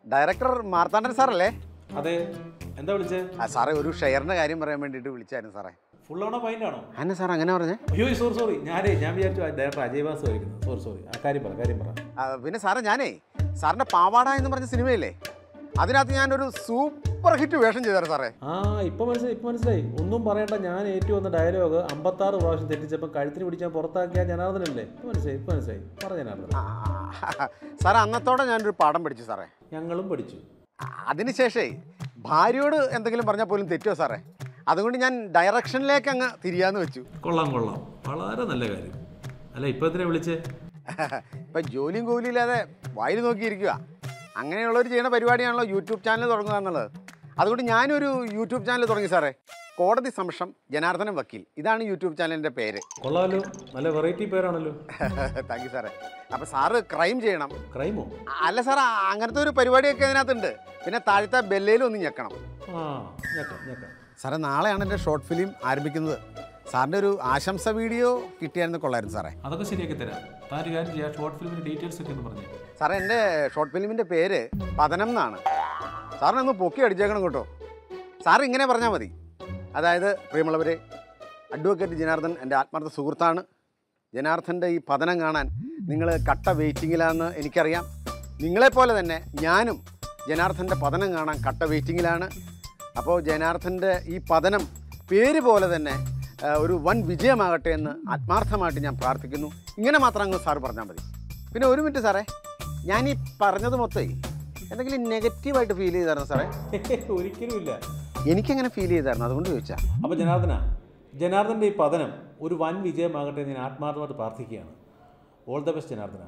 Director Marthandan സാറല്ലേ അതെ എന്താ വിളിച്ചേ ആ സാറേ ഒരു ഷെയറിന്റെ കാര്യം പറയാൻ വേണ്ടിയിട്ട് വിളിച്ചായിരുന്നു സാറേ ഫുൾ ആണോ പൈൻ്റ് ആണോ അന്നെ സാർ അങ്ങനെ പറഞ്ഞേ അയ്യോ സോറി സോറി ഞാനേ ഞാൻ വിചാരിച്ചു ഡയറക്ടർ അജയ് ബാസ് ആയിരിക്കുന്നു സോറി സോറി ആ കാര്യം പറ കാര്യം പറ ആ, പിന്നെ സാറേ ഞാനേ സാറിന്റെ പാവാട എന്ന് പറഞ്ഞ സിനിമയില്ലേ അതിനകത്ത് ഞാനൊരു സൂപ്പർ ഹിറ്റ് വേഷം ചെയ്തായിരുന്നു സാറേ ആ ഇപ്പൊ മനസ്സിലായി ഇപ്പൊ മനസ്സിലായി ഒന്നും പറയണ്ട ഞാൻ ഏറ്റു വന്ന ഡയലോഗ് അമ്പത്താറ് പ്രാവശ്യം തെറ്റിച്ചപ്പോൾ കഴുത്തിന് പിടിച്ചാൽ പുറത്താക്കിയ ജനാർദ്ദനല്ലേ ഇപ്പൊ മനസ്സിലായി ഇപ്പൊ മനസ്സിലായി പറ ജനാർദ്ദനൻ ആ, സാറേ അന്നത്തോടെ ഞാനൊരു പാഠം പഠിച്ചു സാറേ ഞങ്ങളും പഠിച്ചു അതിനുശേഷേ ഭാര്യയോട് എന്തെങ്കിലും പറഞ്ഞാൽ പോലും തെറ്റോ സാറേ അതുകൊണ്ട് ഞാൻ ഡയറക്ഷനിലേക്ക് അങ്ങ് തിരിയാന്ന് വെച്ചു കൊള്ളാം കൊള്ളാം വളരെ നല്ല കാര്യം അല്ല ഇപ്പൊ എന്തിനാ വിളിച്ചേ ഇപ്പം ജോലിയും കൂലിയില്ലാതെ വായിൽ നോക്കിയിരിക്കുക അങ്ങനെയുള്ളവർ ചെയ്യുന്ന പരിപാടിയാണല്ലോ യൂട്യൂബ് ചാനൽ തുടങ്ങുക എന്നുള്ളത് അതുകൊണ്ട് ഞാനൊരു യൂട്യൂബ് ചാനൽ തുടങ്ങി സാറേ കോടതി സംശം ജനാർദ്ദനം വക്കീൽ ഇതാണ് യൂട്യൂബ് ചാനലിൻ്റെ പേര് കൊള്ളാമല്ലോ നല്ല വെറൈറ്റി പേരാണല്ലോ താങ്ക് യു സാറേ അപ്പോൾ സാറ് ക്രൈം ചെയ്യണം ക്രൈമോ അല്ല സാർ അങ്ങനത്തെ ഒരു പരിപാടിയൊക്കെ അതിനകത്തുണ്ട് പിന്നെ താഴത്തെ ബെല്ലയിലും ഒന്ന് ഞെക്കണം ആ ഞെക്കാം ഞെക്കാം സാറേ നാളെയാണ് എൻ്റെ ഷോർട്ട് ഫിലിം ആരംഭിക്കുന്നത് സാറിൻ്റെ ഒരു ആശംസ വീഡിയോ കിട്ടിയായിരുന്നു കൊള്ളായിരുന്നു സാറേ അതൊക്കെ ശരിയാക്കി തരാം താൻ ഒരു കാര്യം ചെയ്യാം ഷോർട്ട് ഫിലിമിന്റെ ഡീറ്റെയിൽസ് ഒക്കെ ഒന്ന് പറഞ്ഞു സാറേ എൻ്റെ ഷോർട്ട് ഫിലിമിൻ്റെ പേര് പതനം എന്നാണ് സാറിനെ ഒന്ന് പൊക്കി അടിച്ചേക്കണം കേട്ടോ സാർ ഇങ്ങനെ പറഞ്ഞാൽ മതി അതായത് പ്രിയമുള്ളവരെ അഡ്വക്കേറ്റ് ജനാർദ്ദൻ എൻ്റെ ആത്മാർത്ഥ സുഹൃത്താണ് ജനാർദ്ദൻ്റെ ഈ പതനം കാണാൻ നിങ്ങൾ കട്ട വെയിറ്റിങ്ങിലാണെന്ന് എനിക്കറിയാം നിങ്ങളെപ്പോലെ തന്നെ ഞാനും ജനാർദ്ദൻ്റെ പതനം കാണാൻ കട്ട വെയിറ്റിങ്ങിലാണ് അപ്പോൾ ജനാർദ്ദൻ്റെ ഈ പതനം പേര് പോലെ തന്നെ ആ, ഒരു വൻ വിജയമാകട്ടെ എന്ന് ആത്മാർത്ഥമായിട്ട് ഞാൻ പ്രാർത്ഥിക്കുന്നു ഇങ്ങനെ മാത്രം അങ്ങ് സാറ് പറഞ്ഞാൽ മതി പിന്നെ ഒരു മിനിറ്റ് സാറേ ഞാൻ ഈ പറഞ്ഞത് മൊത്തമേ എന്തെങ്കിലും നെഗറ്റീവായിട്ട് ഫീൽ ചെയ്തായിരുന്നു സാറേ ഒരിക്കലും ഇല്ല എനിക്കങ്ങനെ ഫീൽ ചെയ്തായിരുന്നു അതുകൊണ്ട് ചോദിച്ചാ അപ്പൊ ജനാർദ്ദന ജനാർദ്ദന്റെ ഈ പതനം ഒരു വൻ വിജയമാകട്ടെ എന്ന് ഞാൻ ആത്മാർത്ഥമായിട്ട് പ്രാർത്ഥിക്കുകയാണ് ഓൾ ദ ബെസ്റ്റ് ജനാർദ്ദന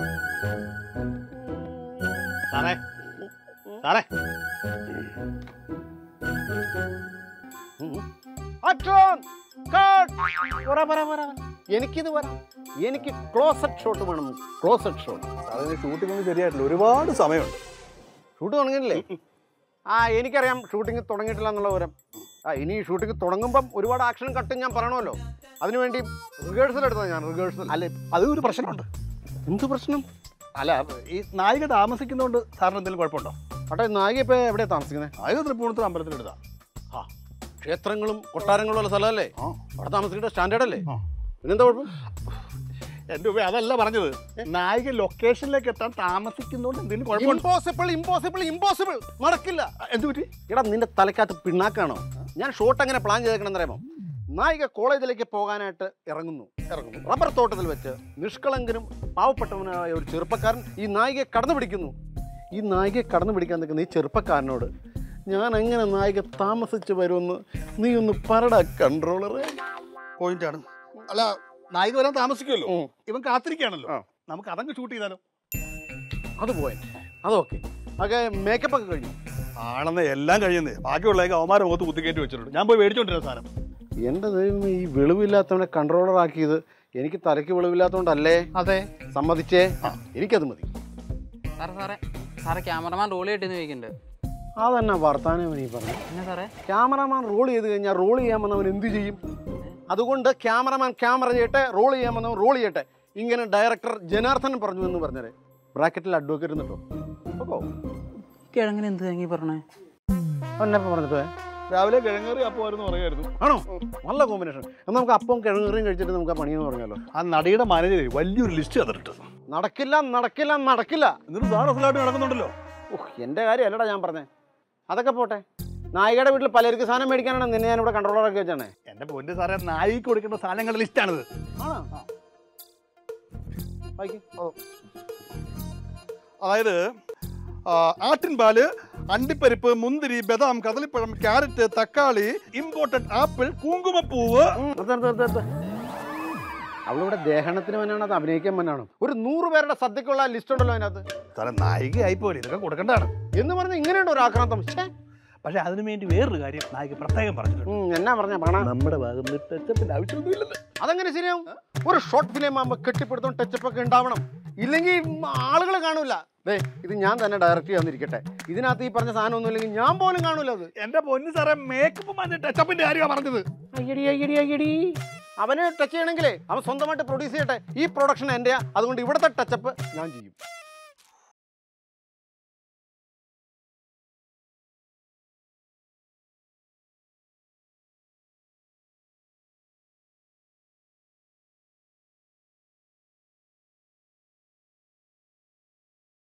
സാറേ സാറേ Action! Cut! പറ, പറ, പറ, പറ. എനിക്കിത് വരാം എനിക്ക് ക്ലോസറ്റ് ഷോട്ട് വേണം ക്ലോസറ്റ് ഷോട്ട് അതിന് ഷൂട്ടിംഗ് ഒന്നും ശരിയായിട്ടില്ല ഒരുപാട് സമയമുണ്ട് ഷൂട്ട് തുടങ്ങിയില്ലേ ആ എനിക്കറിയാം ഷൂട്ടിംഗ് തുടങ്ങിയിട്ടില്ല എന്നുള്ള വിവരം ആ ഇനി ഷൂട്ടിംഗ് തുടങ്ങുമ്പം ഒരുപാട് ആക്ഷൻ കട്ടും ഞാൻ പറയണമല്ലോ അതിനുവേണ്ടി റിഹേഴ്സൽ എടുത്തതാണ് ഞാൻ റിഹേഴ്സൽ അല്ലെ അത് ഒരു പ്രശ്നമുണ്ട് എന്ത് പ്രശ്നം അല്ല ഈ നായിക താമസിക്കുന്നതുകൊണ്ട് സാറിന് എന്തെങ്കിലും കുഴപ്പമുണ്ടോ അട്ടെ നായിക ഇപ്പോൾ എവിടെയാണ് താമസിക്കുന്നത് നായിക തൃപ്പൂണിത്തുറ അമ്പലത്തിലെടുത്താ ആ ക്ഷേത്രങ്ങളും കൊട്ടാരങ്ങളും ഉള്ള സ്ഥലമല്ലേ ആ. അവിടെ താമസിക്കേണ്ട സ്റ്റാൻഡേർഡ് അല്ലേ ആ. പിന്നെന്താ കുഴപ്പം എൻ്റെ ഉപ അതല്ല പറഞ്ഞത് നായിക ലൊക്കേഷനിലേക്ക് എത്താൻ താമസിക്കുന്നതുകൊണ്ട് എന്തെങ്കിലും കുഴപ്പമുണ്ടോ ഇമ്പോസിബിൾ ഇമ്പോസിബിൾ ഇമ്പോസിബിൾ നടക്കില്ല എന്ത് പറ്റി എടാ നിന്റെ തലക്കകത്ത് പിണ്ണാക്കാണോ ഞാൻ ഷോട്ട് എങ്ങനെ പ്ലാൻ ചെയ്തേക്കണം അറിയാമോ നായിക കോളേജിലേക്ക് പോകാനായിട്ട് ഇറങ്ങുന്നു ഇറങ്ങുന്നു റബ്ബർ തോട്ടത്തിൽ വെച്ച് നിഷ്കളങ്കനും പാവപ്പെട്ടവനായ ഒരു ചെറുപ്പക്കാരൻ ഈ നായികയെ കടന്നു പിടിക്കുന്നു ഈ നായികയെ കടന്നു പിടിക്കാൻ നിൽക്കുന്ന ഈ ചെറുപ്പക്കാരനോട് ഞാൻ എങ്ങനെ നായിക താമസിച്ച് വരുമെന്ന് നീ ഒന്ന് പറടാ കൺട്രോളറെ പോയിന്റ് ആണ് അല്ല നായിക വരാൻ താമസിക്കുമല്ലോ ഉം. ഇവൻ കാത്തിരിക്കുകയാണല്ലോ ആ. നമുക്ക് അതങ്ങ് ഷൂട്ട് ചെയ്താലോ അത് പോയി അതൊക്കെ അതൊക്കെ മേക്കപ്പ് ഒക്കെ കഴിഞ്ഞു ആണെന്ന് എല്ലാം കഴിയുന്നേ ബാക്കിയുള്ളതൊക്കെ അവന്മാരെ മുഖത്ത് കുത്തിക്കയറ്റി വെച്ചിട്ടുണ്ട് ഞാൻ പോയി മേടിച്ചോണ്ടിരുന്ന സാധനം എൻ്റെ ദൈവം ഈ വെളിവില്ലാത്തവനെ കൺട്രോളർ ആക്കിയത് എനിക്ക് തലയ്ക്ക് വെളിവില്ലാത്തതുകൊണ്ടല്ലേ അതെ സമ്മതിച്ചേ എനിക്കത് മതി സാറേ സാറേ സാറേ ക്യാമറമാൻ റോൾ കിട്ടിയെന്ന് ചോദിക്കുന്നുണ്ട് അതന്നെ വർത്താനം നീ പറഞ്ഞു എന്നാ സാറേ ക്യാമറമാൻ റോൾ ചെയ്ത് കഴിഞ്ഞാൽ റോൾ ചെയ്യാമെന്നവൻ എന്ത് ചെയ്യും അതുകൊണ്ട് ക്യാമറമാൻ ക്യാമറ ചെയ്യട്ടെ റോൾ ചെയ്യാമെന്നവൻ റോൾ ചെയ്യട്ടെ ഇങ്ങനെ ഡയറക്ടർ ജനാർദ്ദൻ പറഞ്ഞു എന്ന് പറഞ്ഞേ ബ്രാക്കറ്റിൽ അഡ്വക്കേറ്റ് എന്നിട്ടോ ഓ കിഴങ്ങനെ എന്ത് തങ്ങി പറഞ്ഞേ അവനെപ്പം പറഞ്ഞിട്ട് പോയെ? രാവിലെ കിഴങ്ങേറി അപ്പമായിരുന്നു പറയായിരുന്നു ആണോ നല്ല കോമ്പിനേഷൻ എന്നാൽ നമുക്ക് അപ്പം കിഴങ്ങേറിയും കഴിച്ചിട്ട് നമുക്ക് ആ പണിയെന്ന് പറഞ്ഞാലോ ആ നടിയുടെ മാനേജർ വലിയൊരു ലിസ്റ്റ് തന്നിട്ട് നടക്കില്ല നടക്കില്ല നടക്കില്ല എന്നിട്ട് സാർ അസലായിട്ട് നടക്കുന്നുണ്ടല്ലോ ഓഹ് എൻ്റെ കാര്യം അല്ലടാ ഞാൻ പറഞ്ഞേ അതൊക്കെ പോട്ടെ നായികയുടെ വീട്ടിൽ പലർക്ക് സാധനം മേടിക്കാനാണ് നിന്നെ ഞാൻ ഇവിടെ കൺട്രോളറൊക്കെ വെച്ചാണേ എന്റെ പൊന്ന് സാറേ നായിക്ക് കൊടുക്കേണ്ട സാധനങ്ങളുടെ ലിസ്റ്റാണിത് ആണോ വായിക്ക്. അതായത് ആ, ആട്ടിൻപാല് അണ്ടിപ്പരിപ്പ് മുന്തിരി ബദാം കദളിപ്പഴം ക്യാരറ്റ് തക്കാളി ഇമ്പോർട്ടഡ് ആപ്പിൾ കുങ്കുമപ്പൂവ് ഉം, നിർത്ത് നിർത്ത് നിർത്ത് നിർത്ത്. അവളിവിടെ ദേഹണത്തിന് മനാണ് അത് അഭിനയിക്കാൻ മനാണ് ഒരു നൂറ് പേരുടെ സദ്യക്കുള്ള ലിസ്റ്റ് ഉണ്ടല്ലോ അതിനകത്ത് സാറേ നായികയായി പോലെ ഇതൊക്കെ കൊടുക്കേണ്ടതാണ് എന്ന് പറഞ്ഞ് ഇങ്ങനെയുണ്ടോ ഒരു ആക്രാന്തം ഛേ. പക്ഷെ അതിനു വേണ്ടി വേറൊരു കാര്യം നായിക പ്രത്യേകം പറഞ്ഞിട്ടുണ്ട് ഉം, എന്നാ പറഞ്ഞ പണ നമ്മുടെ ഭാഗത്ത് ടച്ചപ്പിന്റെ ആവശ്യമൊന്നുമില്ലെന്ന് അതെങ്ങനെ ശരിയാവും ഒരു ഷോർട്ട് ഫിലിം ആകുമ്പോൾ കെട്ടിപ്പിടുത്തം ടച്ചപ്പ് ഒക്കെ ഉണ്ടാവണം ഇല്ലെങ്കിൽ ആളുകൾ കാണൂല ദേ ഇത് ഞാൻ തന്നെ ഡയറക്റ്റ് ചെയ്യാന്നിരിക്കട്ടെ ഇതിനകത്ത് ഈ പറഞ്ഞ സാധനം ഒന്നും ഇല്ലെങ്കിൽ ഞാൻ പോലും കാണൂല അത് എന്റെ പൊന്ന് സാറേ മേക്കപ്പ് ടച്ചപ്പിന്റെ കാര്യമാണ് പറഞ്ഞത് അയ്യടി അയ്യടി അയ്യടി അവന് ടച്ച് ചെയ്യണമെങ്കിലേ അവൻ സ്വന്തമായിട്ട് പ്രൊഡ്യൂസ് ചെയ്യട്ടെ ഈ പ്രൊഡക്ഷൻ എൻ്റെയാ അതുകൊണ്ട് ഇവിടുത്തെ ടച്ചപ്പ് ഞാൻ ചെയ്യും